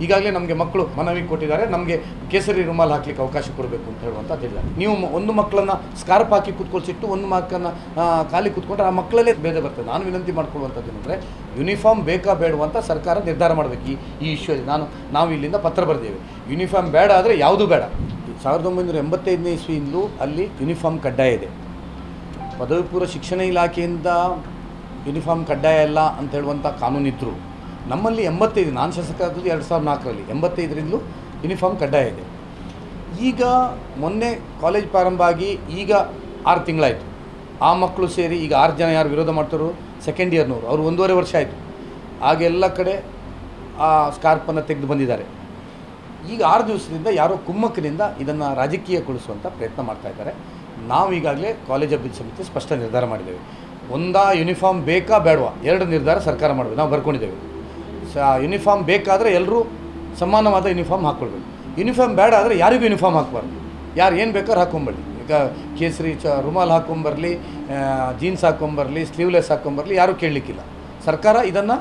ಈಗಾಗಲೇ ನಮಗೆ ಮಕ್ಕಳು ಮನವಿ ಕೊಟ್ಟಿದ್ದಾರೆ ನಮಗೆ ಕೇಸರಿ ರುಮಾಲ್ ಹಾಕ್ಲಿಕ್ಕೆ ಅವಕಾಶ ಕೊಡಬೇಕು ಅಂತ ಹೇಳುವಂಥದ್ದು ಹೇಳಿದ್ದಾರೆ ನೀವು ಮ- ಒಂದು ಮಕ್ಕಳನ್ನ ಸ್ಕಾರ್ಪ್ ಹಾಕಿ ಕೂತ್ಕೊಳ್ಸಿಟ್ಟು ಒಂದು ಮಕ್ಕಳನ್ನ ಖಾಲಿ ಕೂತ್ಕೊಂಡ್ರೆ ಆ ಮಕ್ಕಳಲ್ಲೇ ಭೇದ ಬರ್ತದೆ ನಾನು ವಿನಂತಿ ಮಾಡ್ಕೊಳ್ಳುವಂಥದ್ದು ಏನಂದರೆ ಯೂನಿಫಾರ್ಮ್ ಬೇಕಾ ಬೇಡವಾ ಅಂತ ಸರ್ಕಾರ ನಿರ್ಧಾರ ಮಾಡಬೇಕು ಈ ಈ ಇಶ್ಯೂ ನಾನು ನಾವು ಇಲ್ಲಿಂದ ಪತ್ರ ಬರೆದೇವೆ ಯೂನಿಫಾರ್ಮ್ ಬೇಡ ಆದರೆ ಯಾವುದೂ ಬೇಡ ಸಾವಿರದ ಒಂಬೈನೂರ ಎಂಬತ್ತೈದನೇ ಇಸ್ವಿಯಿಂದಲೂ ಅಲ್ಲಿ ಯೂನಿಫಾರ್ಮ್ ಕಡ್ಡಾಯ ಇದೆ ಪದವಿ ಪೂರ್ವ ಶಿಕ್ಷಣ ಇಲಾಖೆಯಿಂದ ಯೂನಿಫಾರ್ಮ್ ಕಡ್ಡಾಯ ಇಲ್ಲ ಅಂತ ಹೇಳುವಂಥ ಕಾನೂನಿದ್ರು ನಮ್ಮಲ್ಲಿ ಎಂಬತ್ತೈದು ನಾನು ಶಾಸಕರಾದಲ್ಲಿ ಎರಡು ಸಾವಿರದ ನಾಲ್ಕರಲ್ಲಿ ಎಂಬತ್ತೈದರಿಂದಲೂ ಯೂನಿಫಾರ್ಮ್ ಕಡ್ಡಾಯ ಇದೆ ಈಗ ಮೊನ್ನೆ ಕಾಲೇಜ್ ಪ್ರಾರಂಭ ಆಗಿ ಈಗ ಆರು ತಿಂಗಳಾಯಿತು ಆ ಮಕ್ಕಳು ಸೇರಿ ಈಗ ಆರು ಜನ ಯಾರು ವಿರೋಧ ಮಾಡ್ತಾರೋ ಸೆಕೆಂಡ್ ಇಯರ್ನವರು ಅವರು ಒಂದೂವರೆ ವರ್ಷ ಆಯಿತು ಆಗೆಲ್ಲ ಕಡೆ ಆ ಸ್ಕಾರ್ಪನ್ನು ತೆಗೆದು ಬಂದಿದ್ದಾರೆ ಈಗ ಆರು ದಿವಸದಿಂದ ಯಾರೋ ಕುಮ್ಮಕ್ಕಿನಿಂದ ಇದನ್ನು ರಾಜಕೀಯಗೊಳಿಸುವಂಥ ಪ್ರಯತ್ನ ಮಾಡ್ತಾ ಇದ್ದಾರೆ ನಾವು ಈಗಾಗಲೇ ಕಾಲೇಜ್ ಅಭಿವೃದ್ಧಿ ಸಮಿತಿ ಸ್ಪಷ್ಟ ನಿರ್ಧಾರ ಮಾಡಿದ್ದೇವೆ ಒಂದಾ ಯೂನಿಫಾರ್ಮ್ ಬೇಕಾ ಬೇಡವಾ ಎರಡು ನಿರ್ಧಾರ ಸರ್ಕಾರ ಮಾಡಬೇಕು ನಾವು ಬರ್ಕೊಂಡಿದ್ದೇವೆ ಸ ಯೂನಿಫಾರ್ಮ್ ಬೇಕಾದರೆ ಎಲ್ಲರೂ ಸಮಾನವಾದ ಯೂನಿಫಾರ್ಮ್ ಹಾಕ್ಕೊಳ್ಬೇಕು ಯೂನಿಫಾರ್ಮ್ ಬೇಡ ಆದರೆ ಯಾರಿಗೂ ಯೂನಿಫಾರ್ಮ್ ಹಾಕ್ಬಾರ್ದು ಯಾರು ಏನು ಬೇಕಾದ್ರೂ ಹಾಕ್ಕೊಂಬರ್ಲಿ ಈಗ ಕೇಸರಿ ಚ ರುಮಾಲ್ ಹಾಕ್ಕೊಂಬರ್ಲಿ ಜೀನ್ಸ್ ಹಾಕ್ಕೊಂಬರ್ಲಿ ಸ್ಲೀವ್ಲೆಸ್ ಹಾಕ್ಕೊಂಬರ್ಲಿ ಯಾರೂ ಕೇಳಲಿಕ್ಕಿಲ್ಲ ಸರ್ಕಾರ ಇದನ್ನು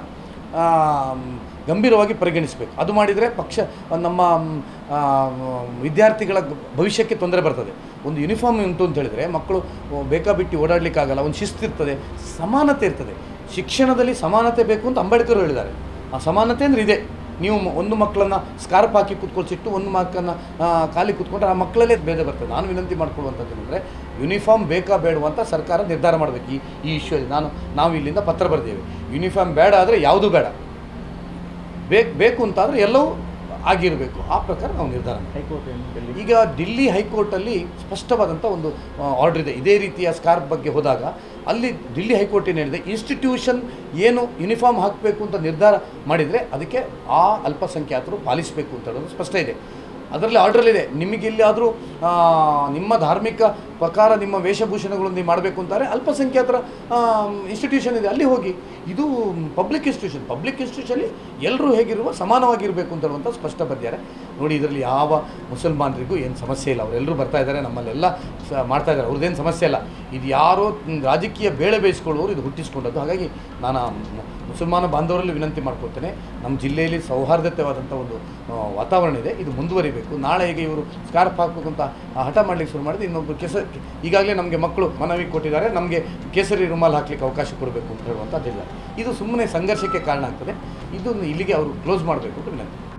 ಗಂಭೀರವಾಗಿ ಪರಿಗಣಿಸಬೇಕು ಅದು ಮಾಡಿದರೆ ಪಕ್ಷ ನಮ್ಮ ಮ್, ಆ, ವಿದ್ಯಾರ್ಥಿಗಳ ಗ- ಭವಿಷ್ಯಕ್ಕೆ ತೊಂದರೆ ಬರ್ತದೆ ಒಂದು ಯೂನಿಫಾರ್ಮ್ ಉಂಟು ಅಂತ ಹೇಳಿದರೆ ಮಕ್ಕಳು ಬೇಕಾಬಿಟ್ಟು ಓಡಾಡಲಿಕ್ಕಾಗಲ್ಲ ಒಂದು ಶಿಸ್ತಿರ್ತದೆ ಸಮಾನತೆ ಇರ್ತದೆ ಶಿಕ್ಷಣದಲ್ಲಿ ಸಮಾನತೆ ಬೇಕು ಅಂತ ಅಂಬೇಡ್ಕರ್ ಹೇಳಿದ್ದಾರೆ ಆ ಸಮಾನತೆ ಅಂದರೆ ಇದೆ ನೀವು ಮ- ಒಂದು ಮಕ್ಕಳನ್ನ ಸ್ಕಾರ್ಪ್ ಹಾಕಿ ಕೂತ್ಕೊಳ್ಸಿಟ್ಟು ಒಂದು ಮಕ್ಕಳನ್ನ ಆ, ಖಾಲಿ ಕೂತ್ಕೊಂಡ್ರೆ ಆ ಮಕ್ಕಳಲ್ಲೇ ಭೇದ ಬರ್ತದೆ ನಾನು ವಿನಂತಿ ಮಾಡ್ಕೊಳ್ಳುವಂಥದ್ದು ಏನಂದರೆ ಯೂನಿಫಾರ್ಮ್ ಬೇಕಾ ಬೇಡವಾ ಅಂತ ಸರ್ಕಾರ ನಿರ್ಧಾರ ಮಾಡಬೇಕು ಈ ಈ ಇಶ್ಯೂ ನಾನು ನಾವು ಇಲ್ಲಿಂದ ಪತ್ರ ಬರೆದೇವೆ ಯೂನಿಫಾರ್ಮ್ ಬೇಡ ಆದರೆ ಯಾವುದೂ ಬೇಡ ಬೇಕು ಬೇಕು ಅಂತಾದರೆ ಎಲ್ಲವೂ ಆಗಿರಬೇಕು ಆ ಪ್ರಕಾರ ನಾವು ನಿರ್ಧಾರ ಮಾಡ್ತೀವಿ. ಹೈಕೋರ್ಟ್ ಏನು ಡೆಲ್ಲಿ ಈಗ ದಿಲ್ಲಿ ಹೈಕೋರ್ಟಲ್ಲಿ ಸ್ಪಷ್ಟವಾದಂಥ ಒಂದು ಆರ್ಡರ್ ಇದೆ ಇದೇ ರೀತಿಯ ಸ್ಕಾರ್ಪ್ ಬಗ್ಗೆ ಹೋದಾಗ ಅಲ್ಲಿ ದಿಲ್ಲಿ ಹೈಕೋರ್ಟ್ ಏನು ಹೇಳಿದೆ ಇನ್ಸ್ಟಿಟ್ಯೂಷನ್ ಏನು ಯೂನಿಫಾರ್ಮ್ ಹಾಕಬೇಕು ಅಂತ ನಿರ್ಧಾರ ಮಾಡಿದರೆ ಅದಕ್ಕೆ ಆ ಅಲ್ಪಸಂಖ್ಯಾತರು ಪಾಲಿಸಬೇಕು ಅಂತ ಹೇಳೋದು ಸ್ಪಷ್ಟ ಇದೆ ಅದರಲ್ಲಿ ಆರ್ಡ್ರಲ್ಲಿದೆ ನಿಮಗೆಲ್ಲಿಯಾದರೂ ನಿಮ್ಮ ಧಾರ್ಮಿಕ ಪ್ರಕಾರ ನಿಮ್ಮ ವೇಷಭೂಷಣಗಳು ನೀವು ಮಾಡಬೇಕು ಅಂತಾರೆ ಅಲ್ಪಸಂಖ್ಯಾತರ ಇನ್ಸ್ಟಿಟ್ಯೂಷನ್ ಇದೆ ಅಲ್ಲಿ ಹೋಗಿ ಇದು ಪಬ್ಲಿಕ್ ಇನ್ಸ್ಟಿಟ್ಯೂಷನ್ ಪಬ್ಲಿಕ್ ಇನ್ಸ್ಟಿಟ್ಯೂಷನಲ್ಲಿ ಎಲ್ಲರೂ ಹೇಗಿರುವ ಸಮಾನವಾಗಿರಬೇಕು ಅಂತ ಹೇಳುವಂಥ ಸ್ಪಷ್ಟ ಬರ್ತಾರೆ ನೋಡಿ ಇದರಲ್ಲಿ ಯಾವ ಮುಸಲ್ಮಾನರಿಗೂ ಏನು ಸಮಸ್ಯೆ ಇಲ್ಲ ಅವರೆಲ್ಲರೂ ಬರ್ತಾ ಇದ್ದಾರೆ ನಮ್ಮಲ್ಲೆಲ್ಲ ಸ ಮಾಡ್ತಾ ಇದ್ದಾರೆ ಅವ್ರದ್ದೇನು ಸಮಸ್ಯೆ ಇಲ್ಲ ಇದು ಯಾರೋ ಮ್, ರಾಜಕೀಯ ಬೇಳೆ ಬೇಯಿಸ್ಕೊಳ್ಳೋರು ಇದು ಹುಟ್ಟಿಸ್ಕೊಂಡದ್ದು ಹಾಗಾಗಿ ನಾನು ಆ ಮು- ಮುಸಲ್ಮಾನ ಬಾಂಧವರಲ್ಲಿ ವಿನಂತಿ ಮಾಡ್ಕೊಳ್ತೇನೆ ನಮ್ಮ ಜಿಲ್ಲೆಯಲ್ಲಿ ಸೌಹಾರ್ದತೆವಾದಂಥ ಒಂದು ಆ, ವಾತಾವರಣ ಇದೆ ಇದು ಮುಂದುವರಿಬೇಕು ನಾಳೆ ಈಗ ಇವರು ಸ್ಕಾರ್ಫ್ ಹಾಕಬೇಕು ಅಂತ ಆ ಹಠ ಮಾಡಲಿಕ್ಕೆ ಶುರು ಮಾಡಿದ್ರೆ ಇನ್ನೊಬ್ಬರು ಕೆಸ ಈಗಾಗಲೇ ನಮಗೆ ಮಕ್ಕಳು ಮನವಿ ಕೊಟ್ಟಿದ್ದಾರೆ ನಮಗೆ ಕೇಸರಿ ರುಮಾಲ್ ಹಾಕ್ಲಿಕ್ಕೆ ಅವಕಾಶ ಕೊಡಬೇಕು ಅಂತ ಹೇಳುವಂಥದ್ದಿಲ್ಲ ಇದು ಸುಮ್ಮನೆ ಸಂಘರ್ಷಕ್ಕೆ ಕಾರಣ ಆಗ್ತದೆ ಇದನ್ನು ಇಲ್ಲಿಗೆ ಅವರು ಕ್ಲೋಸ್ ಮಾಡಬೇಕು ಅಂತ ವಿನಂತಿ